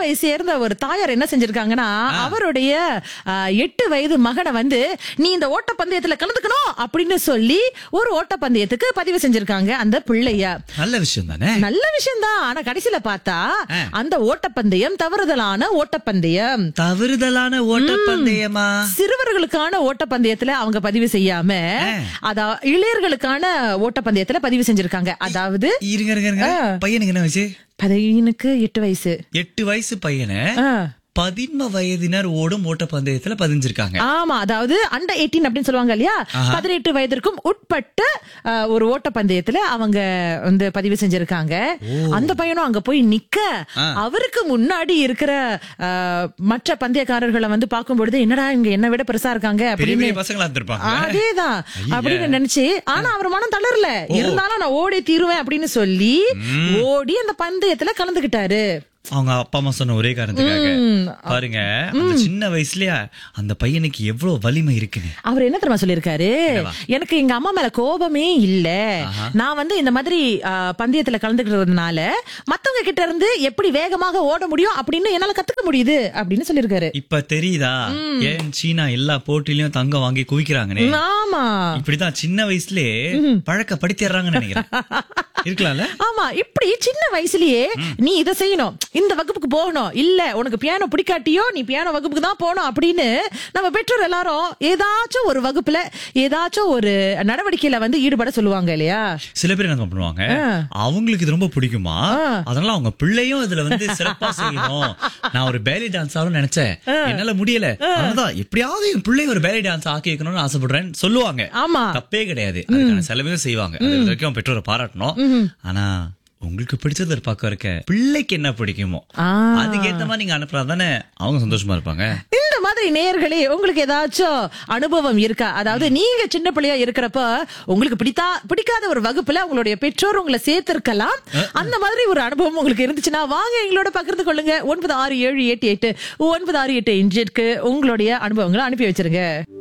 கேரளாவை சேர்ந்த ஒரு தாயார் என்ன செஞ்சிருக்காங்கன்னா அவருடைய ஆ, எட்டு வயது மகனை வந்து நீ இந்த ஓட்டப்பந்தயத்துல கலந்துக்கணும் அப்படின்னு சொல்லி ஒரு ஓட்டப்பந்தயத்துக்கு பதிவு செஞ்சிருக்காங்க அந்த பிள்ளைய நல்ல விஷயம் தானே நல்ல விஷயம் தான் ஆனா கடைசியில பார்த்தா அந்த ஓட்டப்பந்தயம் தவறுதலான ஓட்டப்பந்தயம் தவறுதலான ஓட்டப்பந்தயமா சிறுவர்களுக்கான ஓட்டப்பந்தயத்துல அவங்க பதிவு செய்யாம அதா இளையர்களுக்கான ஓட்டப்பந்தயத்துல பதிவு செஞ்சிருக்காங்க அதாவது இருங்க இருங்க இருங்க பையனுக்கு என்ன வயசு பையனுக்கு எட்டு வயசு எட்டு வயசு பையனை ஆ. பதின்ம வயதினர் ஓடும் ஓட்டப்பந்தயத்துல பதிஞ்சிருக்காங்க ஆமா அதாவது அண்டர் 18 அப்படின்னு சொல்லுவாங்க இல்லையா பதினெட்டு வயதிற்கும் உட்பட்ட அஹ், ஒரு ஓட்டப்பந்தயத்துல அவங்க வந்து பதிவு செஞ்சிருக்காங்க அந்த பையனும் அங்க போய் நிக்க அவருக்கு முன்னாடி இருக்கிற அஹ், மற்ற பந்தயக்காரர்களை வந்து பார்க்கும் பொழுது என்னடா இங்க என்ன விட பெருசா இருக்காங்க பெரிய அப்படின்னு பெரிய பசங்களா இருந்திருப்பாங்க அதேதான் அப்படின்னு நினைச்சு ஆனா அவர் மனம் தளரல இருந்தாலும் நான் ஓடி தீருவேன் அப்படின்னு சொல்லி ஓடி அந்த பந்தயத்துல கலந்துகிட்டாரு அவங்க அப்பா அம்மா சொன்ன ஒரே காரணத்துக்காக பாருங்க அந்த சின்ன வயசுலயா அந்த பையனுக்கு எவ்வளவு வலிமை இருக்குன்னு அவர் என்ன தெரியுமா சொல்லிருக்காரு எனக்கு எங்க அம்மா மேல கோபமே இல்ல நான் வந்து இந்த மாதிரி ஆ, பந்தயத்துல கலந்துக்கிறதுனால மத்தவங்க கிட்ட இருந்து எப்படி வேகமாக ஓட முடியும் அப்படின்னு என்னால கத்துக்க முடியுது அப்படின்னு சொல்லிருக்காரு இப்ப தெரியுதா ஏன் சீனா எல்லா போட்டியிலயும் தங்கம் வாங்கி குவிக்கிறாங்கன்னு ஆமா இப்படிதான் சின்ன வயசுலயே பழக்கப்படுத்திடுறாங்கன்னு நினைக்கிறேன் இருக்கலாம்ல ஆமா இப்படி சின்ன வயசுலயே நீ இதை செய்யணும் இந்த வகுப்புக்கு போகணும் இல்ல உனக்கு பியானோ பிடிக்காட்டியோ நீ பியானோ வகுப்புக்கு தான் போகணும் அப்படின்னு நம்ம பெற்றோர் எல்லாரும் ஏதாச்சும் ஒரு வகுப்புல ஏதாச்சும் ஒரு நடவடிக்கையில வந்து ஈடுபட சொல்லுவாங்க இல்லையா சில பேர் என்ன பண்ணுவாங்க அவங்களுக்கு இது ரொம்ப பிடிக்குமா அதனால அவங்க பிள்ளையும் இதுல வந்து சிறப்பா செய்யணும் நான் ஒரு பேலி டான்ஸ் ஆகணும்னு நினைச்சேன் என்னால முடியல அதனாலதான் எப்படியாவது என் பிள்ளை ஒரு பேலி டான்ஸ் ஆக்கி வைக்கணும்னு ஆசைப்படுறேன்னு சொல்லுவாங்க ஆமா தப்பே கிடையாது அதுக்கான செலவையும் செய்வாங்க அது வரைக்கும் பெற்றோரை பாராட்டணும் ஆனா உங்களுக்கு பிடிச்சது ஒரு பக்கம் இருக்க பிள்ளைக்கு என்ன பிடிக்குமோ ஆ. அதுக்கு ஏத்த மாதிரி நீங்க அனுப்புறா தானே அவங்க சந்தோஷமா இருப்பாங்க இந்த மாதிரி நேயர்களே உங்களுக்கு ஏதாச்சும் அனுபவம் இருக்கா அதாவது நீங்க சின்ன பிள்ளையா இருக்கிறப்ப உங்களுக்கு பிடித்தா பிடிக்காத ஒரு வகுப்புல உங்களுடைய பெற்றோர் உங்களை சேர்த்திருக்கலாம் அந்த மாதிரி ஒரு அனுபவம் உங்களுக்கு இருந்துச்சுன்னா வாங்க எங்களோட பகிர்ந்து கொள்ளுங்க ஒன்பது ஆறு ஏழு எட்டு எட்டு ஒன்பது ஆறு எட்டு இன்ஜிற்கு உங்களுடைய அனுபவங்களை அனுப்பி வச்சிருங்க